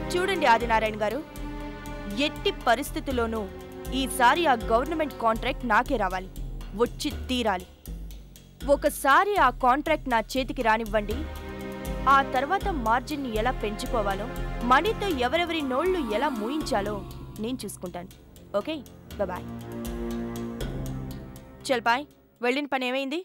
చూడండి ఆదినారాయణ గారు ఎట్టి పరిస్థితుల్లోనూ ఈసారి ఆ గవర్నమెంట్ కాంట్రాక్ట్ నాకే రావాలి వచ్చి తీరాలి ఒకసారి ఆ కాంట్రాక్ట్ నా చేతికి రానివ్వండి ఆ తర్వాత మార్జిన్ని ఎలా పెంచుకోవాలో మనీతో ఎవరెవరి నోళ్లు ఎలా మూయించాలో నేను చూసుకుంటాను ఓకే బాయ్ చల్ బాయ్ వెళ్ళిన పని ఏమైంది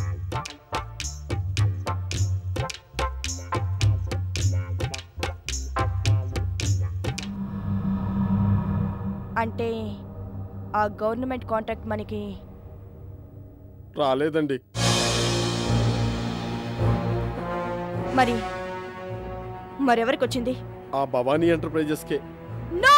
అంటే ఆ గవర్నమెంట్ కాంట్రాక్ట్ మనకి రాలేదండి మరి మరెవరికి వచ్చింది ఆ భవానీ ఎంటర్ప్రైజెస్కే నో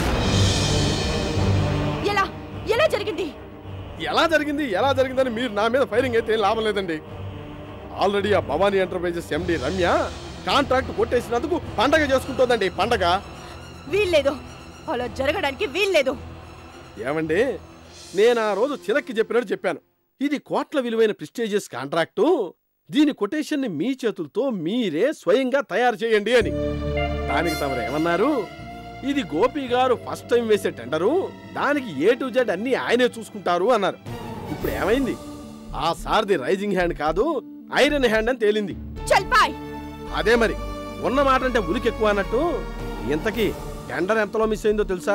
ఎలా ఎలా జరిగింది ఎలా జరిగింది ఎలా జరిగిందని మీరు నా మీద ఫైరింగ్ అయితే ఏం లాభం లేదండి ఆల్రెడీ ఆ Bhavani enterprises MD Ramya contract కొట్టేసినందుకు పండగ చేసుకుంటోందండి పండగ వీల్లేదు అలా జరగడానికి వీల్లేదు ఏమండి నేను ఆ రోజు చిలక్కి చెప్పినట్టు చెప్పాను ఇది కోట్ల విలువైన ప్రిస్టేజియస్ కాంట్రాక్టు దీని కొటేషన్ని మీ చేతులతో మీరే స్వయంగా తయారు చేయండి అని దానికి తమరు ఏమన్నారు ఇది గోపి గారు ఫస్ట్ టైం వేసే టెండరు దానికి ఏ టు జెడ్ అన్ని ఆయనే చూసుకుంటారు అన్నారు ఇప్పుడు ఏమైంది ఆ సార్ది రైజింగ్ హ్యాండ్ కాదు ఐరన్ హ్యాండ్ అని తేలింది చల్ బాయ్ అదే మరి ఉన్న మాట అంటే ఉనికి ఎక్కువ అన్నట్టు ఇంతకీ టెండర్ ఎంతలో మిస్ అయిందో తెలుసా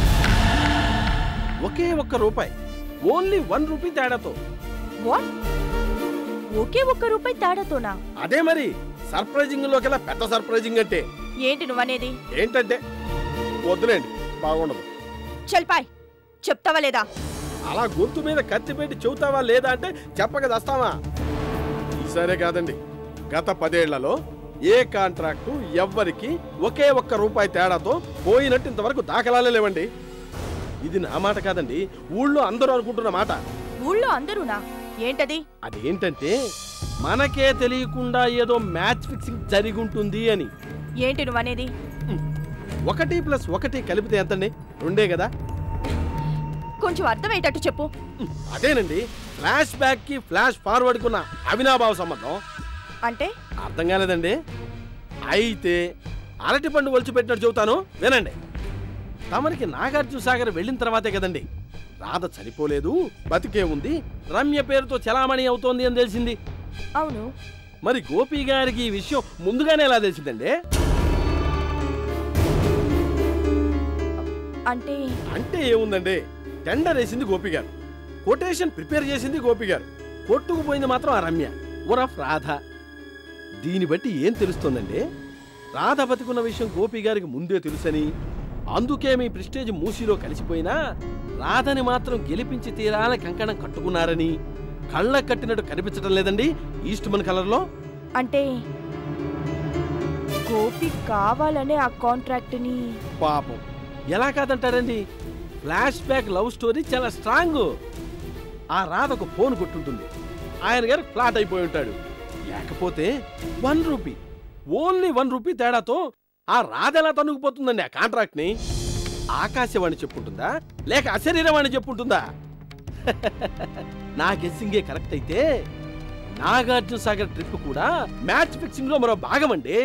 ఒకే ఒక్క రూపాయి ఓన్లీ వన్ రూపీ తేడాతో వాట్ ఒకే ఒక్క రూపాయి తేడాతోనా అదే మరి సర్ప్రైజింగ్ లోకెల్లా పెద్ద సర్ప్రైజింగ్ అంటే ఏంటి నువ్వనేది ఏంటంటే వద్దులేండి బాగుండదు చల్ బాయ్ చెప్తావా లేదా అలా గొంతు మీద కత్తి పెట్టి చెబుతావా లేదా అంటే చెప్పక దస్తావా ఈసారే కాదండి గత పదేళ్లలో ఏ కాంట్రాక్టు ఎవ్వరికి ఒకే ఒక్క రూపాయి తేడాతో పోయినట్టు ఇంతవరకు దాఖలాలే లేవండి ఇది నా మాట కాదండి ఊళ్ళో అందరూ అనుకుంటున్న మాట ఊళ్ళో అందరూనా ఏంటది అదేంటంటే మనకే తెలియకుండా ఏదో మ్యాచ్ ఫిక్సింగ్ జరిగి ఉంటుంది అని ఏంటి నువ్వనేది ఒకటి ప్లస్ ఒకటి కలిపితే ఎంతండి రెండే కదా కొంచెం అర్థమయ్యేటట్టు చెప్పు ఉమ్, అదేనండి ఫ్లాష్ బ్యాక్ కి ఫ్లాష్ ఫార్వర్డ్ కున్న అవినాభావ సంబంధం అంటే అర్థం కాలేదండి అయితే అరటి పండు ఒలిచి పెట్టినట్టు చెబుతాను వినండి తమరికి నాగార్జున సాగర్ వెళ్ళిన తర్వాతే కదండి రాధ చనిపోలేదు బతికే ఉంది రమ్య పేరుతో చలామణి అవుతోంది అని తెలిసింది అవును మరి గోపి గారికి ఈ విషయం ముందుగానే ఎలా తెలిసిందండి అంటే అంటే ఏముందండి టెండర్ వేసింది గోపి గారు కొటేషన్ ప్రిపేర్ చేసింది గోపి గారు కొట్టుకుపోయింది మాత్రం ఆ రమ్య ఉరఫ్ రాధ దీన్ని బట్టి ఏం తెలుస్తోందండి రాధ బతికున్న విషయం గోపి గారికి ముందే తెలుసని అందుకే మీ ప్రిస్టేజ్ మూసిలో కలిసిపోయినా రాధని మాత్రం గెలిపించి తీరాలని కంకణం కట్టుకున్నారని కళ్ళ కట్టినట్టు కనిపించడం లేదండి ఈస్ట్ మన్ కలర్లో అంటే గోపి కావాలనే ఆ కాంట్రాక్ట్ని పాపం ఎలా కాదంటారండి ఫ్లాష్ బ్యాక్ లవ్ స్టోరీ చాలా స్ట్రాంగ్ ఆ రాధ ఒక ఫోన్ కొట్టుంటుంది ఆయన గారు ఫ్లాట్ అయిపోయి ఉంటాడు లేకపోతే one rupee only one rupee తేడాతో ఆ రాధ ఎలా తనుకుపోతుందండి ఆ కాంట్రాక్ట్ ని ఆకాశవాణి చెప్పుంటుందా లేక అశరీరవాణి చెప్పుంటుందా నా గెస్సింగే కరెక్ట్ అయితే నాగార్జున సాగర్ ట్రిప్ కూడా మ్యాచ్ ఫిక్సింగ్ లో మరో భాగం అండి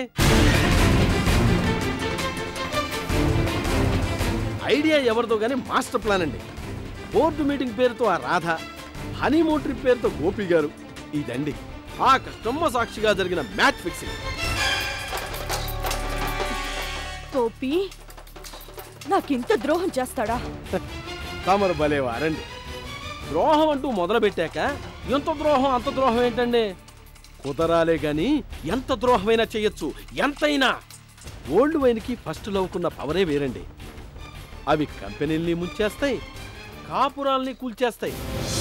ఐడియా ఎవరిదో గానీ మాస్టర్ ప్లాన్ అండి బోర్డు మీటింగ్ పేరుతో ఆ రాధ హనీమూన్ ట్రిప్ పేరుతో గోపి గారు ఇదండి ఆ కష్టమ్మ సాక్షిగా జరిగిన మ్యాచ్ ఫిక్సింగ్ గోపి నాకింత ద్రోహం చేస్తాడా తమరు భలే వారండి ద్రోహం అంటూ మొదలు పెట్టాక ఎంత ద్రోహం అంత ద్రోహం ఏంటండి కుదరాలే గాని ఎంత ద్రోహమైనా చెయ్యొచ్చు ఎంతైనా ఓల్డ్ వైన్కి ఫస్ట్ లవ్కున్న పవరే వేరండి అవి కంపెనీల్ని ముంచేస్తాయి కాపురాల్ని కూల్చేస్తాయి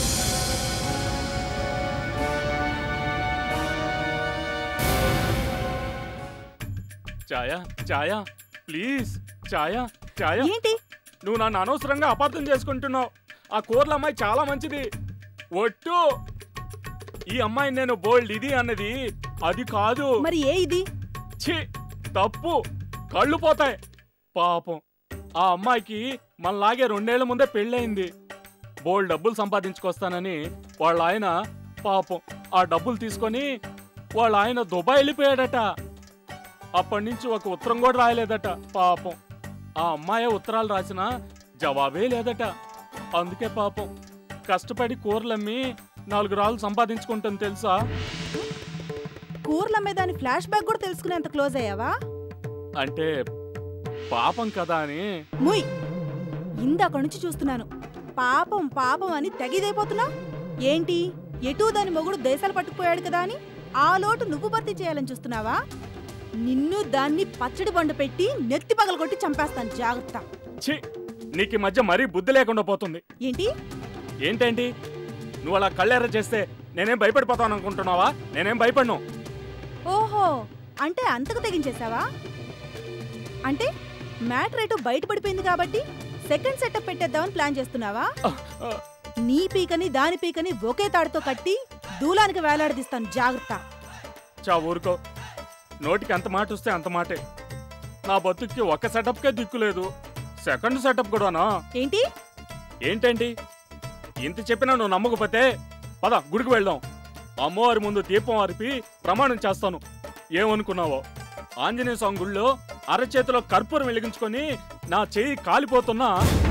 ఛాయా ఛాయా ప్లీజ్ ఛాయా ఛాయా ఏంటి నువ్వు నన్ను అనవసరంగా అపార్థం చేసుకుంటున్నావు ఆ కూరల అమ్మాయి చాలా మంచిది ఒట్టు ఈ అమ్మాయి నేను బోల్డ్ ఇది అన్నది అది కాదు మరి ఏ ఇది ఛీ తప్పు కళ్ళు పోతాయి పాపం ఆ అమ్మాయికి మనలాగే రెండేళ్ల ముందే పెళ్ళయింది బోల్డ్ డబ్బులు సంపాదించుకొస్తానని వాళ్ళ ఆయన పాపం ఆ డబ్బులు తీసుకొని వాళ్ళ ఆయన దుబాయ్ వెళ్ళిపోయాడట అప్పటి నుంచి ఒక ఉత్తరం కూడా రాయలేదట పాపం ఆ అమ్మాయి ఉత్తరాలు రాసినా జవాబే లేదట అందుకే పాపం కష్టపడి కూరలమ్మి నాలుగు రాళ్ళు సంపాదించుకుంటుంది తెలుసా కూరల మీద దాని ఫ్లాష్ బ్యాక్ కూడా తెలుసుకునేంత క్లోజ్ అయ్యావా అంటే పాపం కదా అని ముయ్ ఇందాక నుంచి చూస్తున్నాను పాపం పాపం అని తెగిదైపోతున్నా ఏంటి ఎటూ దాని మొగుడు దేశాలు పట్టుకుపోయాడు కదా అని ఆ లోటు నువ్వు భర్తీ చేయాలని చూస్తున్నావా నిన్ను దాన్ని పచ్చడి బండ పెట్టి నెత్తి పగలగొట్టి చంపేస్తాను జాగ్రత్త ఛీ నీకు ఈ మధ్య మరీ బుద్ధి లేకుండా పోతుంది ఏంటి ఏంటేంటి నువ్వు అలా కళ్ళెర్ర చేస్తే నేనేం భయపడిపోతాను అనుకుంటున్నావా నేనేం భయపడను ఓహో అంటే అంతకు తెగించేశావా అంటే మ్యాటర్ ఎటు బయటపడిపోయింది కాబట్టి సెకండ్ సెటప్ పెట్టేద్దామని ప్లాన్ చేస్తున్నావా ఆ, నీ పీకని దాని పీకని ఒకే తాడుతో కట్టి దూలానికి వేలాడదీస్తాను జాగ్రత్త చా ఊరుకో నోటికి ఎంత మాట వస్తే అంత మాటే నా బతుక్కి ఒక్క సెటప్కే దిక్కులేదు సెకండ్ సెటప్ కూడానా ఏంటి ఏంటండి ఇంత చెప్పినా నువ్వు నమ్మకపోతే పద గుడికి వెళ్దాం అమ్మవారి ముందు దీపం అరిపి ప్రమాణం చేస్తాను ఏమనుకున్నావో ఆంజనేయ స్వామి గుళ్ళో అరచేతిలో కర్పూరం వెలిగించుకొని నా చెయ్యి కాలిపోతున్నా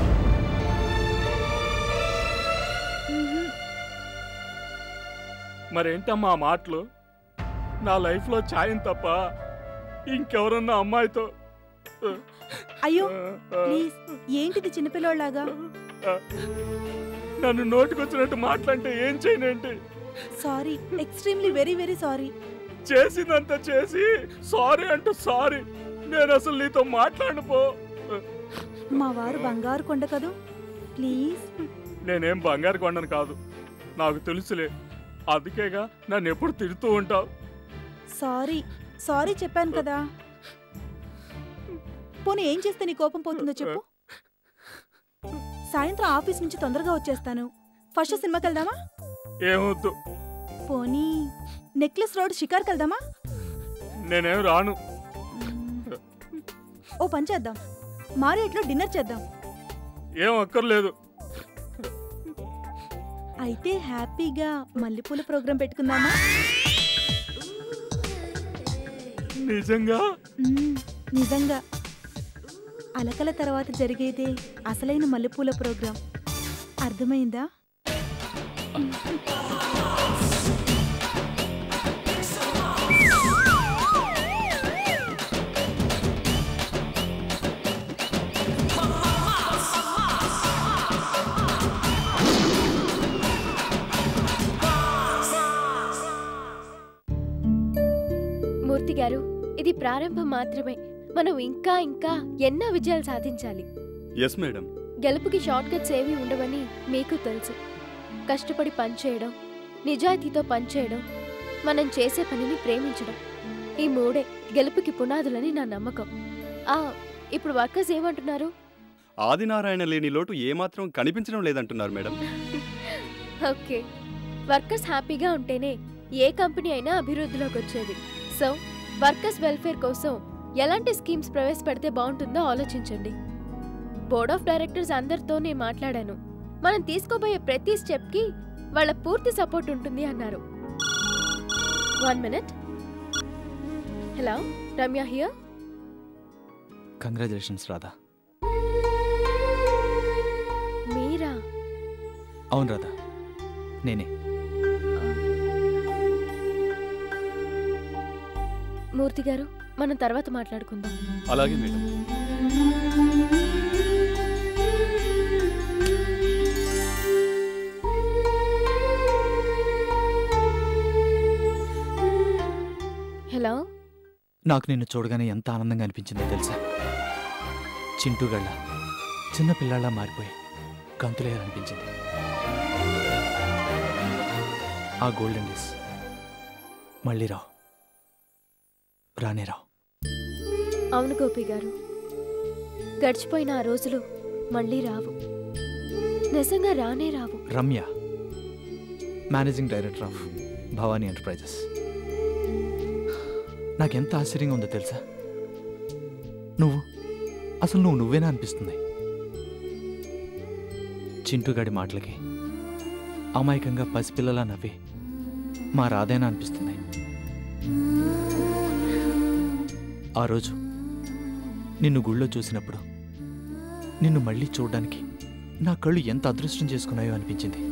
మరేంటమ్మా ఆ మాటలు నా లైఫ్లో ఛాయం తప్ప ఇంకెవరన్నా అమ్మాయితో అయ్యో ప్లీజ్ ఏంటిది చిన్నపిల్లోళ్ళలాగా నన్ను నోటికొచ్చినట్టు మాట్లాడితే ఏం చేయనంటే sorry extremely very very sorry చేసిందంతా చేసి సారీ అంటూ సారీ నేను అసలు నీతో మాట్లాడను పో మా వారు బంగారు కొండ కదూ ప్లీజ్ నేనేం బంగారు కొండను కాదు నాకు తెలుసులే అందుకేగా నన్ను ఎప్పుడు తిడుతూ ఉంటావు సారీ సారీ చెప్పాను కదా పోనీ ఏం చేస్తే నీ కోపం పోతుందో చెప్పు సాయంత్రం ఆఫీస్ నుంచి తొందరగా వచ్చేస్తాను ఫస్ట్ సినిమాకి వెళ్దామా ఏమొద్దు పోనీ నెక్లెస్ రోడ్ షికార్కి వెళ్దామా నేనేం రాను ఓ పని చేద్దాం మారియట్లో డిన్నర్ చేద్దాం ఏం అక్కర్లేదు అయితే హ్యాపీగా మల్లెపూల ప్రోగ్రాం పెట్టుకుందామా నిజంగా మ్మ్, నిజంగా అలకల తర్వాత జరిగేదే అసలైన మల్లెపూల ప్రోగ్రాం అర్థమైందా మూర్తి గారు ఇది ప్రారంభం మాత్రమే మనం ఇంకా ఇంకా ఎన్నో విజయాలు సాధించాలి ఎస్ మేడం గెలుపుకి షార్ట్ కట్స్ ఏమీ ఉండవని మీకు తెలుసు కష్టపడి పనిచేయడం నిజాయితీతో పనిచేయడం మనం చేసే పనిని ప్రేమించడం ఈ మూడే గెలుపుకి పునాదులని నా నమ్మకం ఆ ఇప్పుడు వర్కర్స్ ఏమంటున్నారు ఆదినారాయణ లేని లోటు ఏమాత్రం కనిపించడం లేదంటున్నారు మేడం ఓకే వర్కర్స్ హ్యాపీగా ఉంటేనే ఏ కంపెనీ అయినా అభివృద్ధిలోకి వచ్చేది సో వర్కర్స్ వెల్ఫేర్ కోసం ఎలాంటి స్కీమ్స్ ప్రవేశపెడితే బాగుంటుందో ఆలోచించండి బోర్డ్ ఆఫ్ డైరెక్టర్స్ అందరితో నేను మాట్లాడాను మనం తీసుకోబోయే ప్రతి స్టెప్కి వాళ్ళ పూర్తి సపోర్ట్ ఉంటుంది అన్నారు one minute hello Ramya here congratulations Radha మీరా అవును రాధా నేనే మూర్తి గారు మనం తర్వాత మాట్లాడుకుందాం అలాగే మేడం హలో నాకు నిన్ను చూడగానే ఎంత ఆనందంగా అనిపించిందో తెలుసా చింటూగళ్ళ చిన్న పిల్లాళ్ళ మారిపోయి గంతులేయాలనిపించింది ఆ గోల్డెన్ డేస్ మళ్ళీ రావు రానే రావు అవును గోపి గారు గడిచిపోయిన ఆ రోజులు మళ్ళీ రావు నిజంగా రానే రావు Ramya managing director of Bhavani enterprises నాకెంత ఆశ్చర్యంగా ఉందో తెలుసా నువ్వు అసలు నువ్వు నువ్వేనా అనిపిస్తుంది చింటుగాడి మాటలకి అమాయకంగా పసిపిల్లలా నవ్వి మా రాధేనా అనిపిస్తుంది ఆ రోజు నిన్ను గుళ్ళో చూసినప్పుడు నిన్ను మళ్ళీ చూడడానికి నా కళ్ళు ఎంత అదృష్టం చేసుకున్నాయో అనిపించింది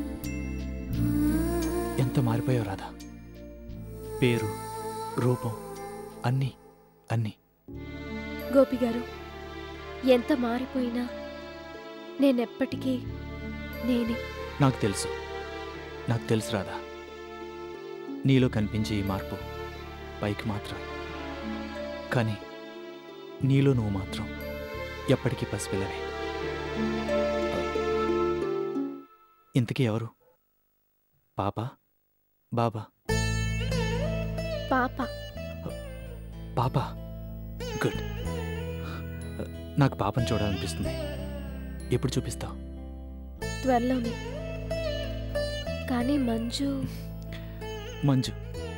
ఎంత మారిపోయావు రాధా పేరు రూపం అన్నీ అన్నీ గోపి గారు ఎంత మారిపోయినా నేనెప్పటికీ నేనే నాకు తెలుసు నాకు తెలుసు రాధా నీలో కనిపించే ఈ మార్పు పైకి మాత్రం కానీ నీలో నువ్వు మాత్రం ఎప్పటికీ పసిపిల్లవే ఇంతకీ ఎవరు పాప బాబా పాప పాప గుడ్ నాకు పాపను చూడాలనిపిస్తుంది ఎప్పుడు చూపిస్తావు త్వరలోనే కానీ మంజు మంజు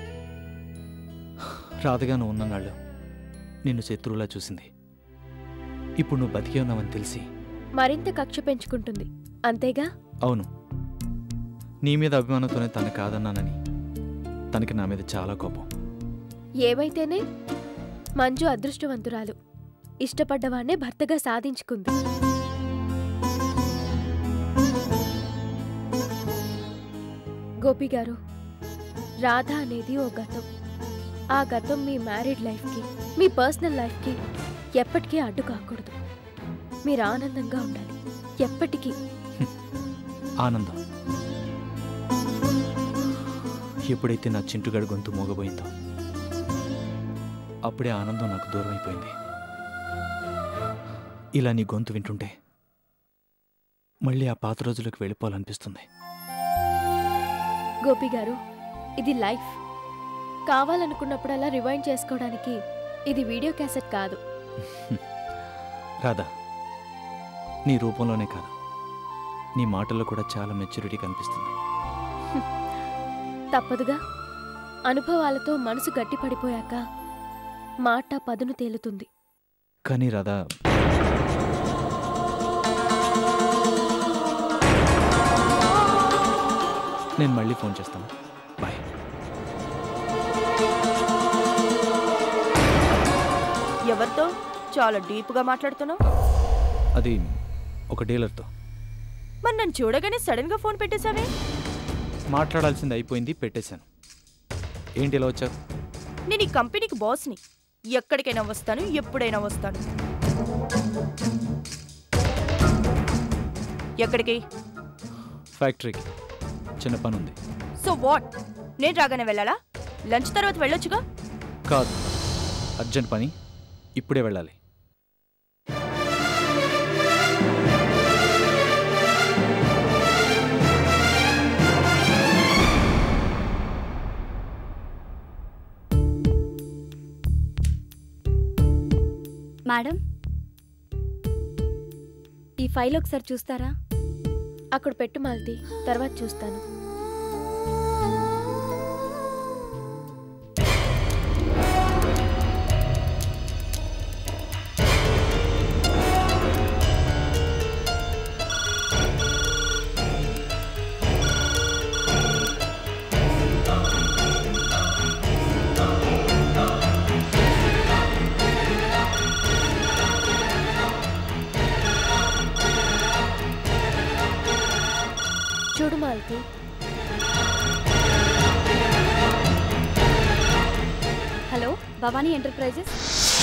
రాధగా నువ్వు ఉన్ననాళ్ళు నిన్ను శత్రువులా చూసింది ఇప్పుడు నువ్వు బతికే ఉన్నావని తెలిసి మరింత కక్ష పెంచుకుంటుంది అంతేగా అవును నీ మీద అభిమానంతోనే తను కాదన్నానని తనకి నా మీద చాలా కోపం ఏమైతేనే మంజు అదృష్టవంతురాలు ఇష్టపడ్డవాణ్ణే భర్తగా సాధించుకుంది గోపి గారు రాధ అనేది ఓ గతం ఆ గతం మీ మ్యారీడ్ లైఫ్కి మీ పర్సనల్ లైఫ్కి ఎప్పటికీ అడ్డు కాకూడదు మీరు ఆనందంగా ఉండాలి ఎప్పటికీ ఆనందం ఎప్పుడైతే నా చింటుగడ గొంతు మోగబోయిందో అప్పుడే ఆనందం నాకు దూరం అయిపోయింది ఇలా నీ గొంతు వింటుంటే మళ్ళీ ఆ పాత రోజులకు వెళ్ళిపోవాలనిపిస్తుంది గోపి గారు ఇది లైఫ్ కావాలనుకున్నప్పుడల్లా రివైండ్ చేసుకోవడానికి ఇది వీడియో క్యాసెట్ కాదు రాధా నీ రూపంలోనే కాదు నీ మాటల్లో కూడా చాలా మెచ్యూరిటీ కనిపిస్తుంది తప్పదుగా అనుభవాలతో మనసు గట్టిపడిపోయాక మాట పదును తేలుతుంది కానీ రాధా నేను మళ్ళీ ఫోన్ చేస్తాను బాయ్ ఎవరితో చాలా డీప్గా మాట్లాడుతున్నావు అది ఒక డీలర్తో మరి నన్ను చూడగానే సడన్ గా ఫోన్ పెట్టేశావే మాట్లాడాల్సింది అయిపోయింది పెట్టేశాను ఏంటి ఇలా వచ్చావు నేను ఈ కంపెనీకి బాస్ని ఎక్కడికైనా వస్తాను ఎప్పుడైనా వస్తాను ఎక్కడికి ఫ్యాక్టరీకి చిన్న పని ఉంది సో వాట్ నేను రాగానే వెళ్ళాలా లంచ్ తర్వాత వెళ్ళొచ్చుగా కాదు అర్జెంట్ పని ఇప్పుడే వెళ్ళాలి మేడం ఈ ఫైల్ ఒకసారి చూస్తారా అక్కడ పెట్టు మాలతి తర్వాత చూస్తాను చూడు మాలతి హలో భవానీ ఎంటర్ప్రైజెస్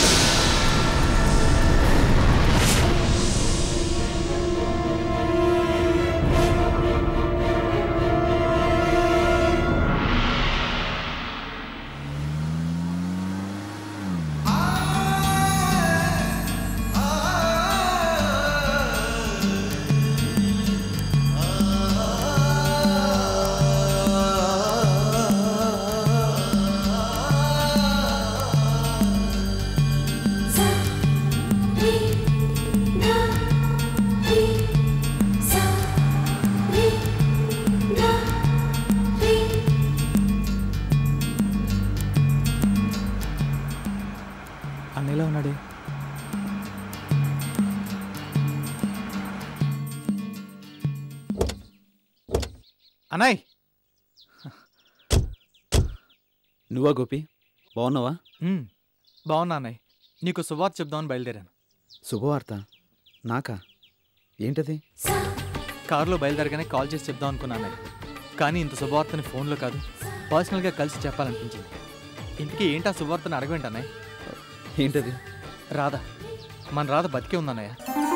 అన్న ఎలా ఉన్నాడే అనాయ్ నువ్వా గోపి బాగున్నావా మ్మ్, బాగున్నా అన్నయ్య నీకు శుభార్త చెప్దామని బయలుదేరాను శుభవార్త నాకా ఏంటది కారులో బయలుదేరగానే కాల్ చేసి చెప్దాం అనుకున్నాను కానీ ఇంత శుభవార్తని ఫోన్లో కాదు పర్సనల్గా కలిసి చెప్పాలనిపించింది ఇంతకీ ఏంటి ఆ శుభవార్తని అడగవేంటన్నయ్య ఏంటది రాధ మన రాధ బతికే ఉందన్నయ్య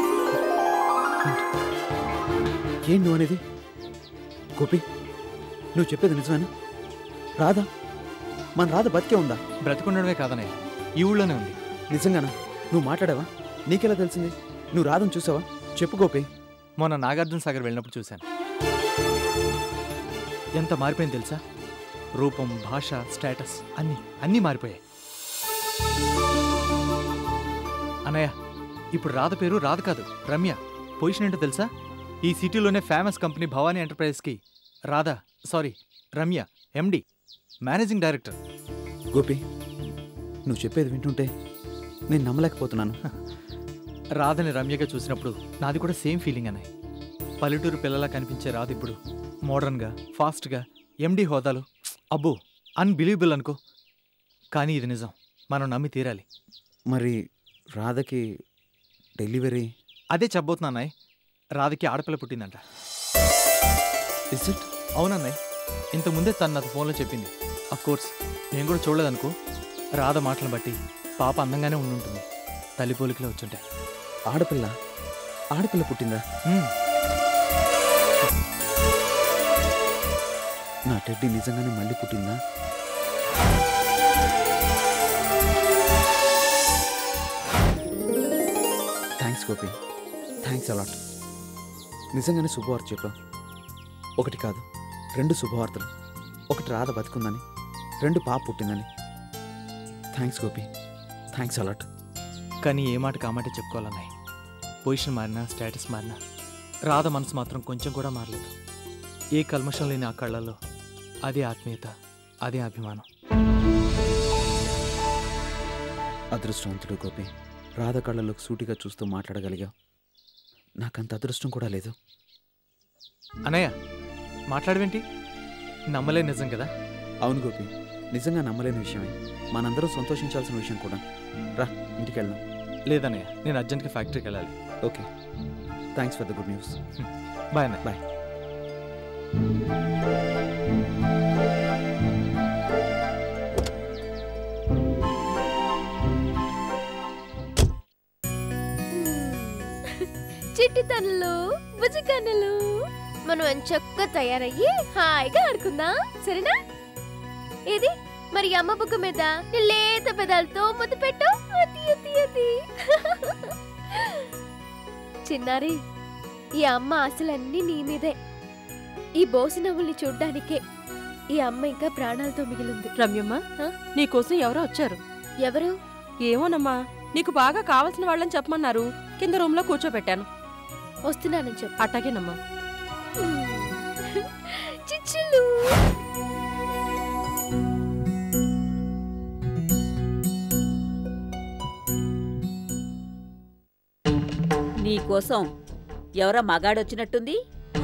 ఏం నువ్వు అనేది గోపి నువ్వు చెప్పేది నిజమేనా రాధా మన రాధ బతికే ఉందా బ్రతికుండడమే కాదన్నయ్య ఈ ఊళ్ళోనే ఉంది నిజంగానా నువ్వు మాట్లాడావా నీకెలా తెలిసింది నువ్వు రాధను చూసావా చెప్పు గోపి మొన్న నాగార్జున సాగర్ వెళ్ళినప్పుడు చూశాను ఎంత మారిపోయింది తెలుసా రూపం భాష స్టేటస్ అన్నీ అన్నీ మారిపోయాయి అన్నయ్య ఇప్పుడు రాధ పేరు రాధ కాదు రమ్య పొజిషన్ ఏంటో తెలుసా ఈ సిటీలోనే ఫేమస్ కంపెనీ భవానీ ఎంటర్ప్రైజెస్కి Radha sorry Ramya MD managing director Gopi నువ్వు చెప్పేది వింటుంటే నేను నమ్మలేకపోతున్నాను రాధని రమ్యగా చూసినప్పుడు నాది కూడా సేమ్ ఫీలింగ్ అన్నాయి పల్లెటూరు పిల్లలా కనిపించే రాధ ఇప్పుడు మోడర్న్గా ఫాస్ట్గా ఎండి హోదాలు అబ్బో అన్బిలీవబుల్ అనుకో కానీ ఇది నిజం మనం నమ్మి తీరాలి మరి రాధకి డెలివరీ అదే చెప్పబోతున్నాన్నాయ్ రాధకి ఆడపిల్ల పుట్టిందంట ఇస్ ఇట్ అవునన్నాయ్ ఇంతకుముందే తను నాకు ఫోన్లో చెప్పింది అఫ్ కోర్స్ నేను కూడా చూడలేదనుకో రాధ మాటలను బట్టి పాప అందంగానే ఉండుంటుంది తల్లి పోలికలే వచ్చుంటాయి ఆడపిల్ల ఆడపిల్ల పుట్టిందా మ్మ్. నా టెడ్డి నిజంగానే మళ్ళీ పుట్టిందా థ్యాంక్స్ గోపి థ్యాంక్స్ అలాట్ నిజంగానే శుభవార్త చెప్పావు ఒకటి కాదు రెండు శుభవార్తలు ఒకటి రాధ బతుకుందని రెండు పాప పుట్టిందని థ్యాంక్స్ గోపి థ్యాంక్స్ అలాట్ కానీ ఏ మాట కామాటే చెప్పుకోవాలన్నాయి పొజిషన్ మారినా స్టేటస్ మారినా రాధ మనసు మాత్రం కొంచెం కూడా మారలేదు ఏ కల్మషం లేని ఆ కళ్ళల్లో అదే ఆత్మీయత అదే అభిమానం అదృష్టవంతుడు గోపి రాధ కళ్ళలోకి సూటిగా చూస్తూ మాట్లాడగలిగావు నాకంత అదృష్టం కూడా లేదు అన్నయ్య మాట్లాడవేంటి నమ్మలే నిజం కదా అవును గోపి నిజంగా నమ్మలేని విషయమే మనందరం సంతోషించాల్సిన విషయం కూడా రా ఇంటికి వెళ్దాం లేదన్నయ్య నేను అర్జెంట్గా ఫ్యాక్టరీకి వెళ్ళాలి okay thanks for the good news bye అన్నయ్య బాయ్ చిట్టి తనలు బుజ్జికన్నులు మనం ఎంచక్క తయారయ్యి హాయిగా ఆడుకుందాం సరేనా ఏది మరి అమ్మ బుగ్గ మీద నీ లేత పెదాలతో ముద్దు పెట్టు అతి అతి అతి చిన్నారి ఈ అమ్మ ఆశలన్నీ నీ మీదే ఈ బోసి నవ్వుల్ని చూడ్డానికే ఈ అమ్మ ఇంకా ప్రాణాలతో మిగిలింది రమ్యమ్మ హ? నీకోసం ఎవరో వచ్చారు ఎవరు ఏమోనమ్మా నీకు బాగా కావాల్సిన వాళ్ళని చెప్పమన్నారు కింద రూమ్ లో కూర్చోబెట్టాను వస్తున్నానని చెప్పు అట్టాగేనమ్మా చిచ్చులు నీకోసం ఎవరో మగాడొచ్చినట్టుంది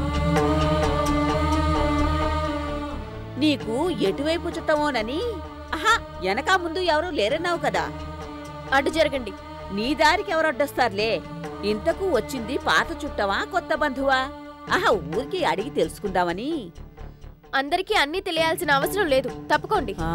నీకు ఎటువైపు చుట్టమోనని ఆహా వెనక ముందు ఎవరూ లేరన్నావు కదా అడ్డు జరగండి నీ దారికి ఎవరొడ్డొస్తారులే ఇంతకు వచ్చింది పాత చుట్టమా కొత్త బంధువా ఆహా ఊరికి అడిగి తెలుసుకుందామని అందరికీ అన్నీ తెలియాల్సిన అవసరం లేదు తప్పుకోండి ఆ?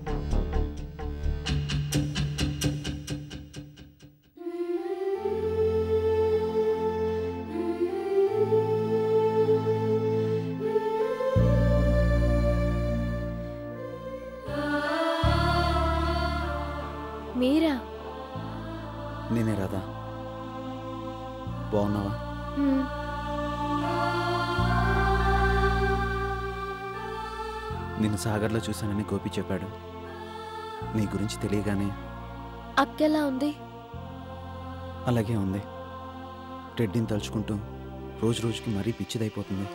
మీరా నేనే రాధా బాగున్నావా హ్మ్. నిన్ను సాగర్లో చూశానని గోపి చెప్పాడు నీ గురించి తెలియగానే అక్కెలా ఉంది అలాగే ఉంది టెడ్డీని తలుచుకుంటూ రోజు రోజుకి మరీ పిచ్చిదైపోతుంది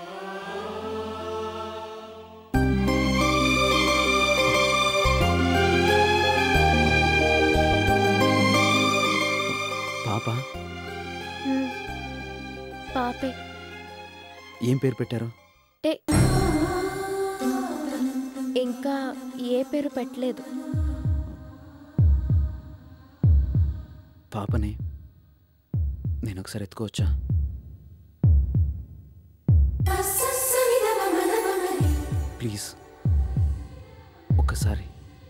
పాప హ్మ్. పాపే ఏం పేరు పెట్టారు టే ఇంకా ఏ పేరు పెట్టలేదు పాపని నేను ఒకసారి ఎత్తుకోవచ్చా ప్లీజ్ ఒక్కసారి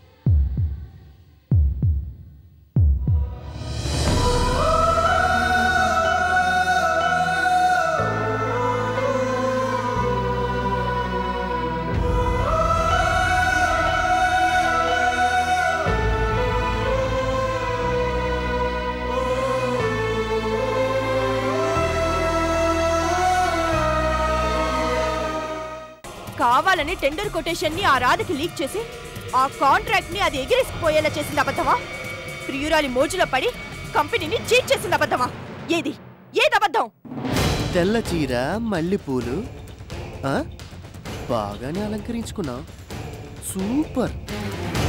కావాలని టెండర్ కొటేషన్ ని ఆ రాధకి లీక్ చేసి ఆ కాంట్రాక్ట్ ని అది ఎగిరేసిపోయేలా చేసింది అబద్ధమా ప్రియురాలి మోజులో పడి కంపెనీని చీట్ చేసింది అబద్ధమా ఏది ఏది అబద్ధం తెల్ల చీర మల్లెపూలు ఆ? బాగానే అలంకరించుకున్నావు సూపర్